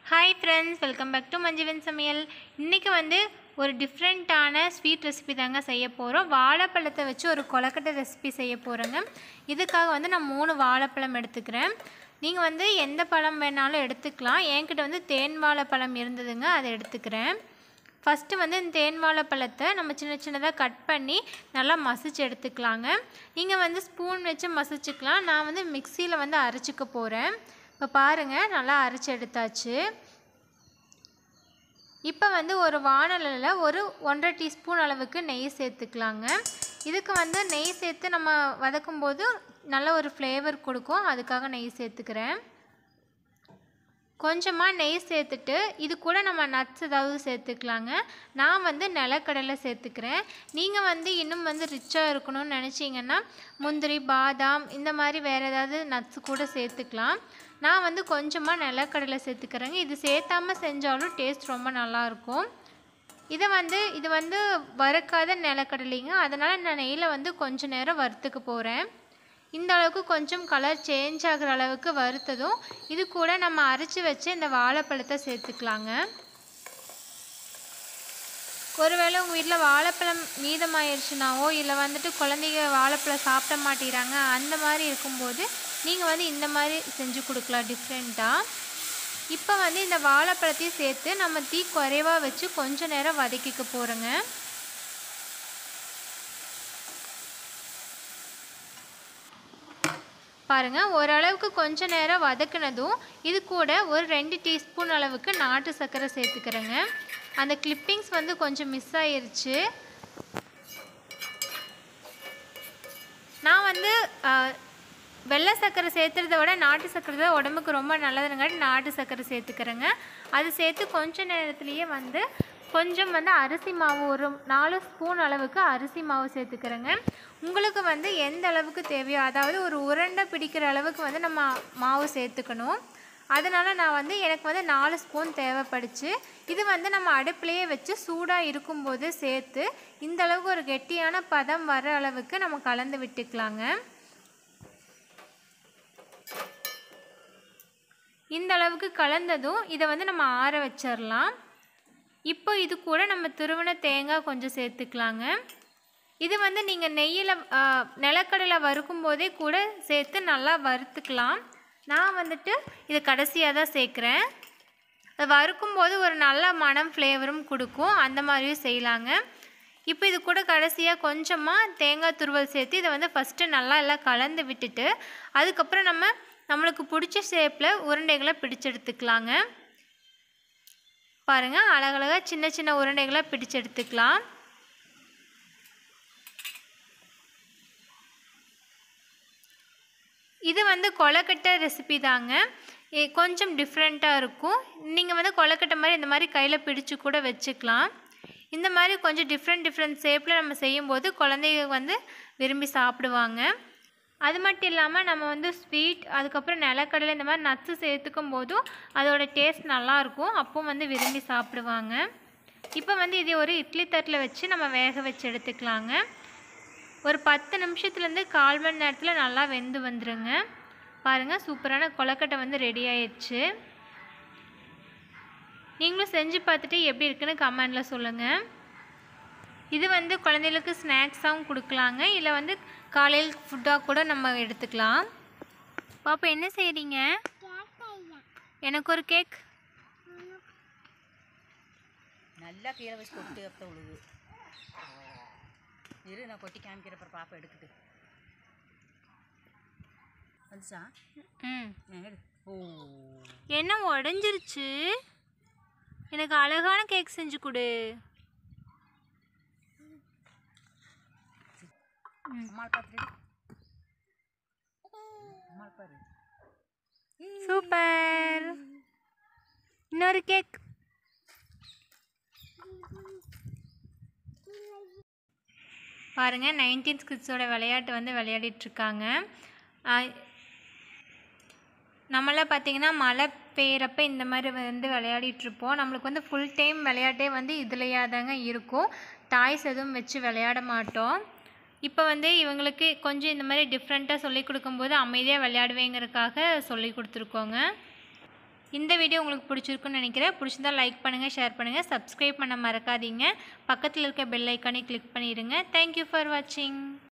hi friends welcome back to மஞ்சுவன் சமையல் இன்றைக்கி வந்து ஒரு டிஃப்ரெண்ட்டான ஸ்வீட் ரெசிபி தாங்க செய்ய போகிறோம் வாழைப்பழத்தை வச்சு ஒரு கொலக்கட்டை ரெசிபி செய்ய போகிறோங்க இதுக்காக வந்து நான் மூணு வாழைப்பழம் எடுத்துக்கிறேன் நீங்கள் வந்து எந்த பழம் வேணாலும் எடுத்துக்கலாம் என்கிட்ட வந்து தேன் வாழைப்பழம் இருந்ததுங்க அதை எடுத்துக்கிறேன் ஃபஸ்ட்டு வந்து இந்த தேன் வாழைப்பழத்தை நம்ம சின்ன சின்னதாக கட் பண்ணி நல்லா மசிச்சு எடுத்துக்கலாங்க நீங்கள் வந்து ஸ்பூன் வச்சு மசிச்சுக்கலாம் நான் வந்து மிக்சியில் வந்து அரைச்சிக்க போகிறேன் இப்போ பாருங்கள் நல்லா அரைச்சி எடுத்தாச்சு இப்போ வந்து ஒரு வானலில் ஒரு ஒன்றரை டீஸ்பூன் அளவுக்கு நெய் சேர்த்துக்கலாங்க இதுக்கு வந்து நெய் சேர்த்து நம்ம வதக்கும் போது நல்ல ஒரு ஃப்ளேவர் கொடுக்கும் அதுக்காக நெய் சேர்த்துக்கிறேன் கொஞ்சமாக நெய் சேர்த்துட்டு இது கூட நம்ம நட்ஸ் ஏதாவது சேர்த்துக்கலாங்க நான் வந்து நிலக்கடலை சேர்த்துக்கிறேன் நீங்கள் வந்து இன்னும் வந்து ரிச்சாக இருக்கணும்னு நினச்சிங்கன்னா முந்திரி பாதாம் இந்த மாதிரி வேறு ஏதாவது நட்ஸ் கூட சேர்த்துக்கலாம் நான் வந்து கொஞ்சமாக நிலக்கடலை சேர்த்துக்கிறேங்க இது சேர்த்தாமல் செஞ்சாலும் டேஸ்ட் ரொம்ப நல்லாயிருக்கும் இதை வந்து இது வந்து வறுக்காத நிலக்கடலைங்க அதனால் நான் நெய்யில் வந்து கொஞ்ச நேரம் வறுத்துக்க போகிறேன் இந்த அளவுக்கு கொஞ்சம் கலர் சேஞ்ச் ஆகிற அளவுக்கு வறுத்ததும் இது கூட நம்ம அரைச்சி வச்சு இந்த வாழைப்பழத்தை சேர்த்துக்கலாங்க ஒருவேளை உங்கள் வீட்டில் வாழைப்பழம் மீதமாயிருச்சுனாவோ இல்லை வந்துட்டு குழந்தைங்க வாழைப்பழம் சாப்பிட மாட்டேங்கிறாங்க அந்த மாதிரி இருக்கும்போது நீங்கள் வந்து இந்த மாதிரி செஞ்சு கொடுக்கலாம் டிஃப்ரெண்ட்டாக இப்போ வந்து இந்த வாழைப்பழத்தையும் சேர்த்து நம்ம தீ குறைவாக வச்சு கொஞ்ச நேரம் வதக்கிக்க போகிறோங்க பாருங்கள் ஓரளவுக்கு கொஞ்ச நேரம் வதக்குனதும் இது கூட ஒரு ரெண்டு டீஸ்பூன் அளவுக்கு நாட்டு சர்க்கரை சேர்த்துக்கிறேங்க அந்த கிளிப்பிங்ஸ் வந்து கொஞ்சம் மிஸ் ஆயிருச்சு நான் வந்து வெள்ளை சர்க்கரை சேர்த்துறத விட நாட்டு சர்க்கரை தான் உடம்புக்கு ரொம்ப நல்லதுங்காட்டி நாட்டு சர்க்கரை சேர்த்துக்கிறேங்க அது சேர்த்து கொஞ்ச நேரத்துலேயே வந்து கொஞ்சம் வந்து அரிசி மாவு ஒரு நாலு ஸ்பூன் அளவுக்கு அரிசி மாவு சேர்த்துக்கிறேங்க உங்களுக்கு வந்து எந்த அளவுக்கு தேவையோ அதாவது ஒரு உருண்டை பிடிக்கிற அளவுக்கு வந்து நம்ம மாவு சேர்த்துக்கணும் அதனால் நான் வந்து எனக்கு வந்து நாலு ஸ்பூன் தேவைப்படுச்சு இது வந்து நம்ம அடுப்புலையே வச்சு சூடாக இருக்கும்போது சேர்த்து இந்த அளவுக்கு ஒரு கெட்டியான பதம் வர அளவுக்கு நம்ம கலந்து விட்டுக்கலாங்க இந்த அளவுக்கு கலந்ததும் இதை வந்து நம்ம ஆற வச்சிடலாம் இப்போ இது கூட நம்ம துருவின தேங்காய் கொஞ்சம் சேர்த்துக்கலாங்க இது வந்து நீங்கள் நெய்யில் நிலக்கடலை வறுக்கும் போதே கூட சேர்த்து நல்லா வறுத்துக்கலாம் நான் வந்துட்டு இது கடைசியாக தான் சேர்க்குறேன் அது வறுக்கும் போது ஒரு நல்ல மனம் ஃப்ளேவரும் கொடுக்கும் அந்த மாதிரியும் செய்யலாங்க இப்போ இது கூட கடைசியாக கொஞ்சமாக தேங்காய் துருவல் சேர்த்து இதை வந்து ஃபஸ்ட்டு நல்லா எல்லாம் கலந்து விட்டுட்டு அதுக்கப்புறம் நம்ம நம்மளுக்கு பிடிச்ச ஷேப்பில் உருண்டைகளை பிடிச்செடுத்துக்கலாங்க பாருங்கள் அழகழகாக சின்ன சின்ன உருண்டைகளாக பிடிச்சு எடுத்துக்கலாம் இது வந்து கொலக்கட்டை ரெசிபி தாங்க கொஞ்சம் டிஃப்ரெண்ட்டாக இருக்கும் நீங்கள் வந்து கொலக்கட்டை மாதிரி இந்த மாதிரி கையில் பிடிச்சு கூட வச்சுக்கலாம் இந்த மாதிரி கொஞ்சம் டிஃப்ரெண்ட் டிஃப்ரெண்ட் ஷேப்பில் நம்ம செய்யும்போது குழந்தைங்க வந்து விரும்பி சாப்பிடுவாங்க அது மட்டும் இல்லாமல் நம்ம வந்து ஸ்வீட் அதுக்கப்புறம் நிலக்கடலை இந்த மாதிரி நட்ஸு சேர்த்துக்கும் போதும் அதோட டேஸ்ட் நல்லாயிருக்கும் அப்பவும் வந்து விரும்பி சாப்பிடுவாங்க இப்போ வந்து இதை ஒரு இட்லி தட்டில் வச்சு நம்ம வேக வச்சு எடுத்துக்கலாங்க ஒரு பத்து நிமிஷத்துலேருந்து கால் மணி நேரத்தில் நல்லா வெந்து வந்துடுங்க பாருங்கள் சூப்பரான கொலக்கட்டை வந்து ரெடி ஆயிடுச்சு நீங்களும் செஞ்சு பார்த்துட்டு எப்படி இருக்குன்னு கமெண்டில் சொல்லுங்கள் இது வந்து குழந்தைகளுக்கு ஸ்நாக்ஸாகவும் கொடுக்கலாங்க இல்லை வந்து காலையில் ஃபுட்டாக கூட நம்ம எடுத்துக்கலாம் பாப்பா என்ன செய்கிறீங்க எனக்கு ஒரு கேக் நல்லா கீழே வச்சு கொட்டு அப்போ உழுது இரு நான் கொட்டி காமிக்கிற அப்புறம் பாப்பா எடுக்குது வந்துச்சா ம் எடு ஓ என்ன உடஞ்சிருச்சு எனக்கு அழகான கேக் செஞ்சு கொடு அம்மாள் பார்த்துட்டு அம்மாள் பாரு சூப்பர் இன்னொரு கேக் பாருங்க நைன்டீன் கிட்ஸோட விளையாட்டு வந்து விளையாடிட்டுருக்காங்க நம்மளாம் பார்த்தீங்கன்னா மழை பெய்கிறப்ப இந்த மாதிரி வந்து விளையாடிட்டுருப்போம் நம்மளுக்கு வந்து ஃபுல் டைம் விளையாட்டே வந்து இதுலையா தாங்க இருக்கும் டாய்ஸ் எதுவும் வச்சு விளையாட மாட்டோம் இப்போ வந்து இவங்களுக்கு கொஞ்சம் இந்த மாதிரி டிஃப்ரெண்ட்டாக சொல்லி கொடுக்கும்போது அமைதியாக விளையாடுவேங்கிறதுக்காக சொல்லி கொடுத்துருக்கோங்க இந்த வீடியோ உங்களுக்கு பிடிச்சிருக்குன்னு நினைக்கிறேன் பிடிச்சிருந்தா லைக் பண்ணுங்கள் ஷேர் பண்ணுங்கள் சப்ஸ்கிரைப் பண்ண மறக்காதீங்க பக்கத்தில் இருக்க பெல் ஐக்கானே கிளிக் பண்ணிடுங்க தேங்க்யூ ஃபார் வாட்சிங்